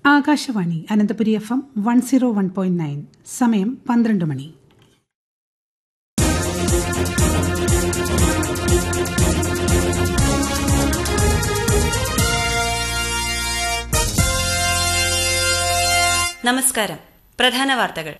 Akashvani Ananthapuri F M one zero one point nine സമയം പന്ത്രണ്ട് മണി നമസ്കാരം പ്രധാന വാർത്തകൾ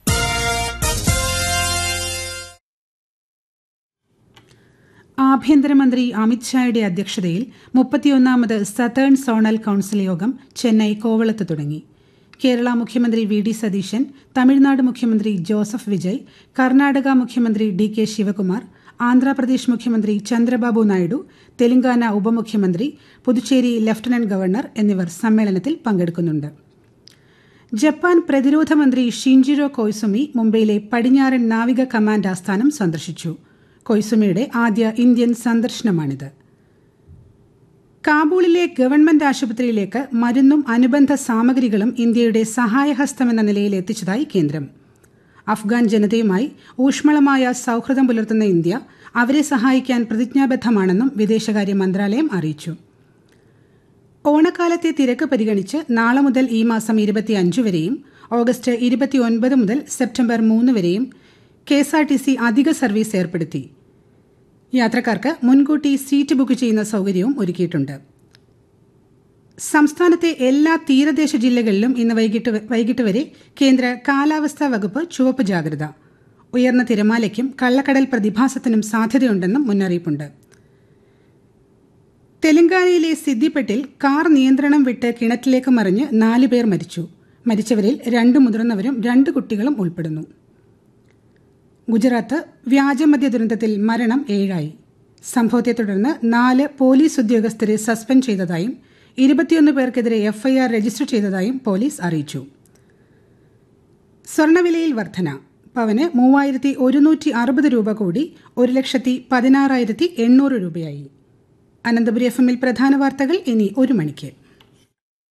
ആഭ്യന്തരമന്ത്രി അമിത്ഷായുടെ അധ്യക്ഷതയിൽ മുപ്പത്തിയൊന്നാമത് സതേൺ സോണൽ കൌൺസിൽ യോഗം ചെന്നൈ കോവളത്ത് തുടങ്ങി കേരള മുഖ്യമന്ത്രി വി ഡി സതീശൻ തമിഴ്നാട് മുഖ്യമന്ത്രി ജോസഫ് വിജയ് കർണാടക മുഖ്യമന്ത്രി ഡി കെ ശിവകുമാർ ആന്ധ്രാപ്രദേശ് മുഖ്യമന്ത്രി ചന്ദ്രബാബു നായിഡു തെലങ്കാന ഉപമുഖ്യമന്ത്രി പുതുച്ചേരി ലഫ്റ്റനന്റ് ഗവർണർ എന്നിവർ സമ്മേളനത്തിൽ പങ്കെടുക്കുന്നുണ്ട് ജപ്പാൻ പ്രതിരോധ മന്ത്രി ഷിൻജിറോ കൊയ്സുമി മുംബൈയിലെ പടിഞ്ഞാറൻ നാവിക കമാൻഡ് ആസ്ഥാനം സന്ദർശിച്ചു കൊയ്സുമിയുടെ ആദ്യ ഇന്ത്യൻ സന്ദർശനമാണിത് കാബൂളിലെ ഗവൺമെന്റ് ആശുപത്രിയിലേക്ക് മരുന്നും അനുബന്ധ സാമഗ്രികളും ഇന്ത്യയുടെ സഹായഹസ്തമെന്ന നിലയിൽ എത്തിച്ചതായി കേന്ദ്രം അഫ്ഗാൻ ജനതയുമായി ഊഷ്മളമായ സൌഹൃദം പുലർത്തുന്ന ഇന്ത്യ അവരെ സഹായിക്കാൻ പ്രതിജ്ഞാബദ്ധമാണെന്നും വിദേശകാര്യ മന്ത്രാലയം അറിയിച്ചു ഓണക്കാലത്തെ തിരക്ക് പരിഗണിച്ച് നാളെ മുതൽ ഈ മാസം ഇരുപത്തിയഞ്ച് വരെയും ഓഗസ്റ്റ് ഇരുപത്തിയൊൻപത് മുതൽ സെപ്റ്റംബർ മൂന്ന് വരെയും K S R T C അധിക സർവീസ് ഏർപ്പെടുത്തി യാത്രക്കാർക്ക് മുൻകൂട്ടി സീറ്റ് ബുക്ക് ചെയ്യുന്ന സൗകര്യവും ഒരുക്കിയിട്ടുണ്ട് സംസ്ഥാനത്തെ എല്ലാ തീരദേശ ജില്ലകളിലും ഇന്ന് വൈകിട്ട് വൈകിട്ട് വരെ കേന്ദ്ര കാലാവസ്ഥാ വകുപ്പ് ചുവപ്പ് ജാഗ്രത ഉയർന്ന തിരമാലയ്ക്കും കള്ളക്കടൽ പ്രതിഭാസത്തിനും സാധ്യതയുണ്ടെന്നും മുന്നറിയിപ്പുണ്ട് തെലങ്കാനയിലെ സിദ്ദിപ്പെട്ടിൽ കാർ നിയന്ത്രണം വിട്ട് കിണറ്റിലേക്ക് മറിഞ്ഞ് നാല് പേർ മരിച്ചു മരിച്ചവരിൽ രണ്ട് മുതിർന്നവരും രണ്ട് കുട്ടികളും ഉൾപ്പെടുന്നു ഗുജറാത്ത് വ്യാജമദ്യ ദുരന്തത്തിൽ മരണം ഏഴായി സംഭവത്തെ തുടർന്ന് നാല് പോലീസ് ഉദ്യോഗസ്ഥരെ സസ്പെൻഡ് ചെയ്തതായും ഇരുപത്തിയൊന്ന് പേർക്കെതിരെ എഫ്ഐആർ രജിസ്റ്റർ ചെയ്തതായും പോലീസ് അറിയിച്ചു സ്വർണവിലയിൽ വർധന പവന് മൂവായിരത്തി ഒരുന്നൂറ്റി അറുപത് രൂപ കൂടി ഒരു ലക്ഷത്തി പതിനാറായിരത്തി എണ്ണൂറ് രൂപയായി അനന്തപുരി എഫ് എമ്മിൽ പ്രധാന വാർത്തകൾ ഇനി ഒരു മണിക്ക്